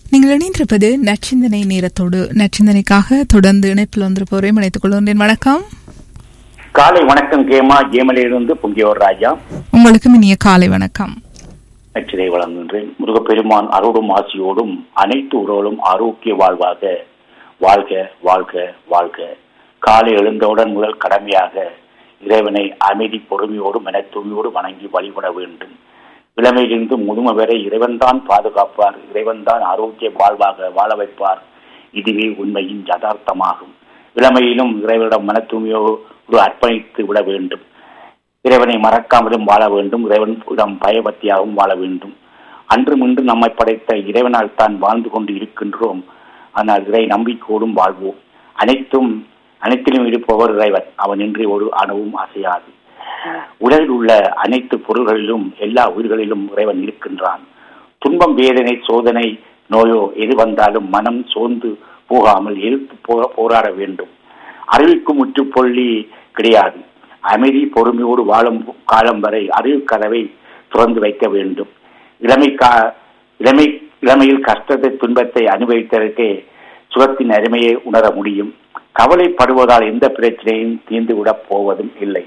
நீங்கள் இணைந்திருப்பது நச்சிந்தனை நேரத்தோடு நச்சிந்தனைக்காக தொடர்ந்து இணைப்பில் வந்திருப்போரை இணைத்துக் கொள்கின்றேன் வணக்கம் காலை வணக்கம் கேமா ஜேமலிலிருந்து பொங்கியோர் ராஜா உங்களுக்கும் இனிய காலை வணக்கம் நச்சினை வழங்குகின்றேன் முருகப்பெருமான் அருளும் ஆசியோடும் அனைத்து உறவுகளும் ஆரோக்கிய வாழ்வாக வாழ்க வாழ்க வாழ்க காலை எழுந்தவுடன் முதல் கடமையாக இறைவனை அமைதி பொறுமையோடு மனத்தூய்மையோடு வணங்கி வழிபட வேண்டும் இளமையிலிருந்து முதுமை வரை இறைவன்தான் பாதுகாப்பார் இறைவன்தான் ஆரோக்கிய வாழ்வாக வாழ வைப்பார் இதுவே உண்மையின் யதார்த்தமாகும் இளமையிலும் இறைவனிடம் மனத்தூய்மையோடு அர்ப்பணித்து விட வேண்டும் இறைவனை மறக்காமலும் வாழ வேண்டும் இறைவனிடம் பயபக்தியாகவும் வாழ வேண்டும் அன்றும் இன்று நம்மை படைத்த இறைவனால் தான் வாழ்ந்து கொண்டு இருக்கின்றோம் ஆனால் இறை நம்பிக்கையோடும் வாழ்வோம் அனைத்தும் அனைத்திலும் இருப்பவர் இறைவன் அவன் இன்றி ஒரு அணுவும் அசையாது உலகில் உள்ள அனைத்து பொருள்களிலும் எல்லா உயிர்களிலும் இறைவன் இருக்கின்றான் துன்பம் வேதனை சோதனை நோயோ எது வந்தாலும் மனம் சோர்ந்து போகாமல் எதிர்த்து போ- போராட வேண்டும் அறிவிக்கும் முற்றுப்பொள்ளி கிடையாது அமைதி பொறுமையோடு வாழும் காலம் வரை அறிவு கதவை திறந்து வைக்க வேண்டும் இளமை கா இளமை இளமையில் கஷ்டத்தை துன்பத்தை அனுபவித்ததற்கே சுகத்தின் அருமையை உணர முடியும் கவலைப்படுவதால் எந்த பிரச்சனையும் தீர்ந்து விடப் போவதும் இல்லை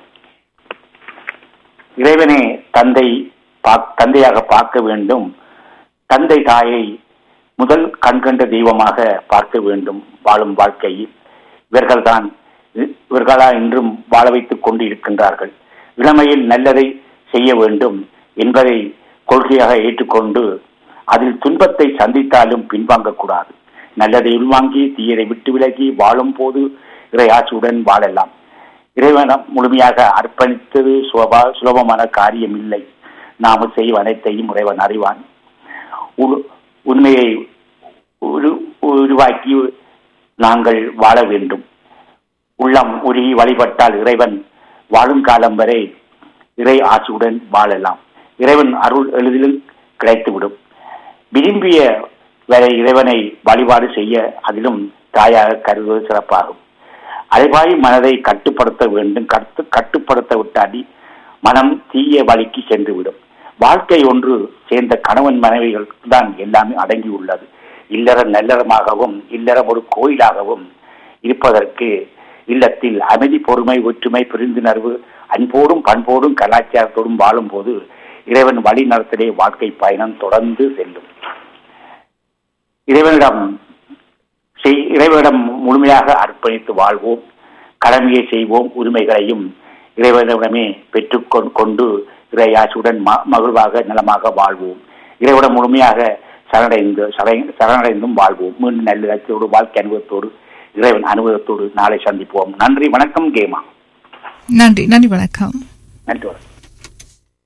இறைவனே தந்தை பாக்- தந்தையாக பார்க்க வேண்டும் தந்தை தாயை முதல் கண்கண்ட தெய்வமாக பார்க்க வேண்டும் வாழும் வாழ்க்கையில் இவர்கள்தான் இவர்களா இன்றும் வாழ வைத்துக் கொண்டு இருக்கின்றார்கள் இளமையில் நல்லதை செய்ய வேண்டும் என்பதை கொள்கையாக ஏற்றுக்கொண்டு அதில் துன்பத்தை சந்தித்தாலும் பின்வாங்கக்கூடாது நல்லதை உள்வாங்கி தீயதை விட்டு விலகி வாழும் போது இறையாட்சியுடன் வாழலாம் இறைவனம் முழுமையாக அர்ப்பணித்தது சுலபா சுலபமான காரியம் இல்லை நாம செய்யும் அனைத்தையும் இறைவன் அறிவான் உ- உண்மையை உரு- உருவாக்கி நாங்கள் வாழ வேண்டும் உள்ளம் உருகி வழிபட்டால் இறைவன் வாழும் காலம் வரை இறை ஆட்சியுடன் வாழலாம் இறைவன் அருள் எளிதிலும் கிடைத்துவிடும் விரும்பிய வரை இறைவனை வழிபாடு செய்ய அதிலும் தாயாக கருதுவது சிறப்பாகும் அலைபாய் மனதை கட்டுப்படுத்த வேண்டும் கட்டு கட்டுப்படுத்த விட்டாடி மனம் தீய வழிக்கு சென்றுவிடும் வாழ்க்கை ஒன்று சேர்ந்த கணவன் மனைவிகள் தான் எல்லாமே அடங்கி உள்ளது இல்லறம் நல்லறமாகவும் இல்லறம் ஒரு கோயிலாகவும் இருப்பதற்கு இல்லத்தில் அமைதி பொறுமை ஒற்றுமை புரிந்துணர்வு அன்போடும் பண்போடும் கலாச்சாரத்தோடும் வாழும்போது இறைவன் வழி நடத்தலே வாழ்க்கை பயணம் தொடர்ந்து செல்லும் இறைவனிடம் செய்- இறைவனிடம் முழுமையாக அர்ப்பணித்து வாழ்வோம் கடமையை செய்வோம் உரிமைகளையும் இறைவனிடமே பெற்றுக் கொ- கொண்டு இறையாட்சியுடன் ம- மகிழ்வாக நலமாக வாழ்வோம் இறைவனிடம் முழுமையாக சரணடைந்து சரணை- சரணடைந்தும் வாழ்வோம் மீண்டும் நல்ல லட்சியோடு வாழ்க்கை அனுபவத்தோடு இறைவன் அனுபவத்தோடு நாளை சந்திப்போம் நன்றி வணக்கம் கேமா நன்றி நன்றி வணக்கம் நன்றி வணக்கம்